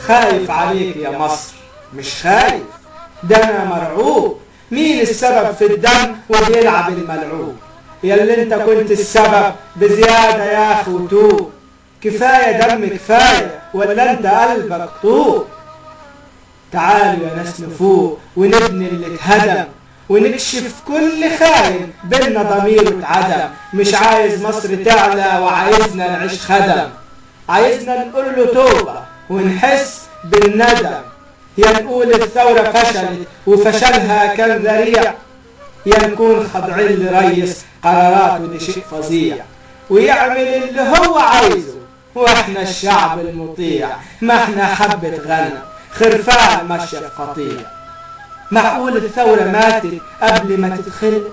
خايف عليك يا مصر مش خايف ده انا مرعوب مين السبب في الدم وبيلعب الملعوب يا اللي انت كنت السبب بزيادة يا اخي وتوب كفاية دم كفاية ولا انت قلبك طوب تعالوا يا ناس نفوق ونبني اللي اتهدم ونكشف كل خاين بينا ضميره اتعدم مش عايز مصر تعلى وعايزنا نعيش خدم عايزنا نقول له توبة ونحس بالندم يا نقول الثورة فشلت وفشلها كان ذريع يا نكون خاضعين لريس قراراته دي شيء فظيع ويعمل اللي هو عايزه واحنا الشعب المطيع ما احنا حبة غنم خرفان ماشية في قطيع معقول الثورة ماتت قبل ما تتخلق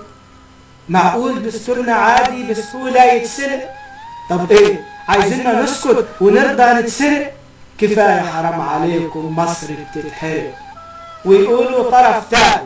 معقول دستورنا عادي بسهولة يتسرق طب ايه عايزيننا نسكت ونرضى نتسرق كفاية حرام عليكم مصر بتتحرق ويقولوا طرف ثالث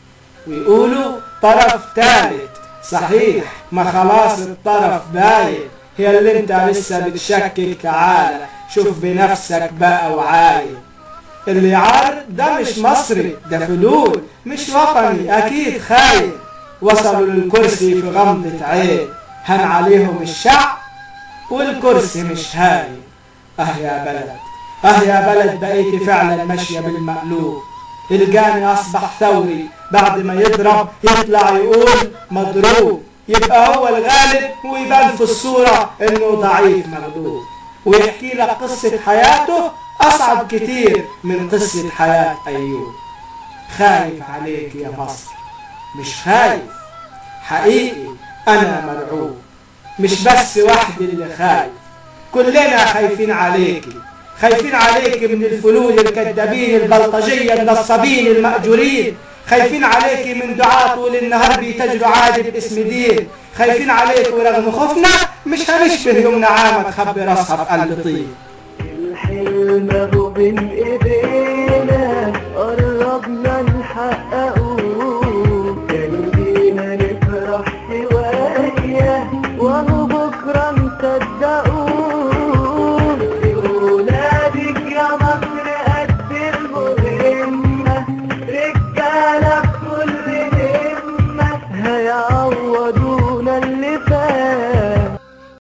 ويقولوا طرف ثالث صحيح ما خلاص الطرف باين هي اللي انت لسه بتشكك تعالى شوف بنفسك بقى وعاين اللي عارض ده مش مصري ده فلول مش وطني اكيد خاين وصلوا للكرسي في غمضة عين هن عليهم الشعب والكرسي مش هاين اه يا بلد اه يا بلد بقيتي فعلا ماشية بالمقلوب الجاني اصبح ثوري بعد ما يضرب يطلع يقول مضروب يبقى هو الغالب ويبان في الصورة انه ضعيف مغلوب ويحكي لك قصة حياته اصعب كتير من قصة حياة ايوب خايف عليك يا مصر مش خايف حقيقي انا مرعوب مش بس وحدي اللي خايف كلنا خايفين عليكي خايفين عليك من الفلول الكذابين البلطجية النصابين المأجورين خايفين عليك من دعاة طول النهار بيتجروا عادي باسم دين خايفين عليك ورغم خوفنا مش هنشبه يوم نعامة تخبي راسها في قلب طين الحلم هو بين ايديك